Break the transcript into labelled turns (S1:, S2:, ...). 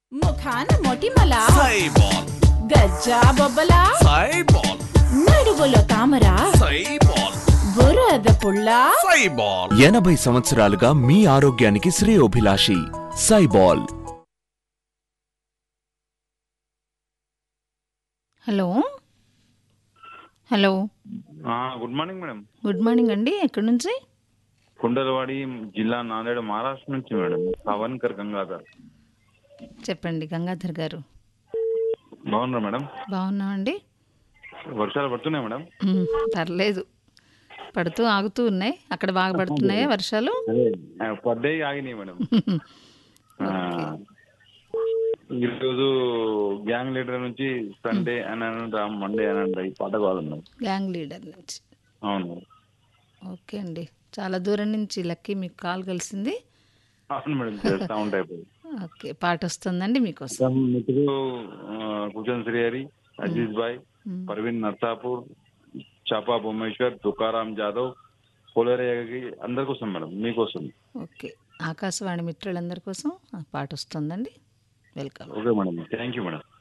S1: ముఖాన మొటిమల
S2: సైబాల్
S1: గజ్జా బొబ్బల
S2: సైబాల్
S1: నడువులో తామర
S2: సైబాల్
S1: బురద పుల్ల
S2: సైబాల్
S3: ఎనభై సంవత్సరాలుగా మీ ఆరోగ్యానికి శ్రేయోభిలాషి సైబాల్
S4: హలో హలో
S5: ఆ, good morning madam
S4: good morning అండి ఎక్కడి నుంచి
S5: కుండలవాడి జిల్లా నాందేడ్ మహారాష్ట్ర నుంచి మేడం పవన్కర్ గంగాధర్
S4: చెప్పండి గంగాధర్ గారు
S5: బాగున్నారా మేడం
S4: బాగున్నామండి
S5: వర్షాలు పడుతున్నాయి మేడం
S4: మ్మ్, పర్లేదు పడుతూ ఆగుతూ ఉన్నాయి అక్కడ బాగా పడుతున్నాయా వర్షాలు
S5: అదే పడ్డాయి ఆగినాయి మేడం ఆ, ఈరోజు గ్యాంగ్ లీడర్ నుంచి సండే అని అనంట మండే అని అంట ఈ పాట కావాలన్నాం
S4: గ్యాంగ్ లీడర్ నుంచి
S5: అవును
S4: ఓకే అండి చాలా దూరం నుంచి లక్కీ మీకు కాల్ కలిసింది
S5: అవును మేడం చేస్తా ఉంటాయి ఇప్పుడు.
S4: ఓకే పాట వస్తుందండి మీకోసం
S5: మిత్రులు ఆ, కుచన్ శ్రీహరి అజీజ్ భాయ్ పర్వీన్ నర్సాపూర్ చాపా భువనేశ్వర్ తుకారాం జాదవ్ పోలరేగి అందరి కోసం మేడం మీకోసం
S4: ఓకే ఆకాశవాణి మిత్రులందరి కోసం ఆ పాట వస్తుందండి welcome
S5: okay madam thank you madam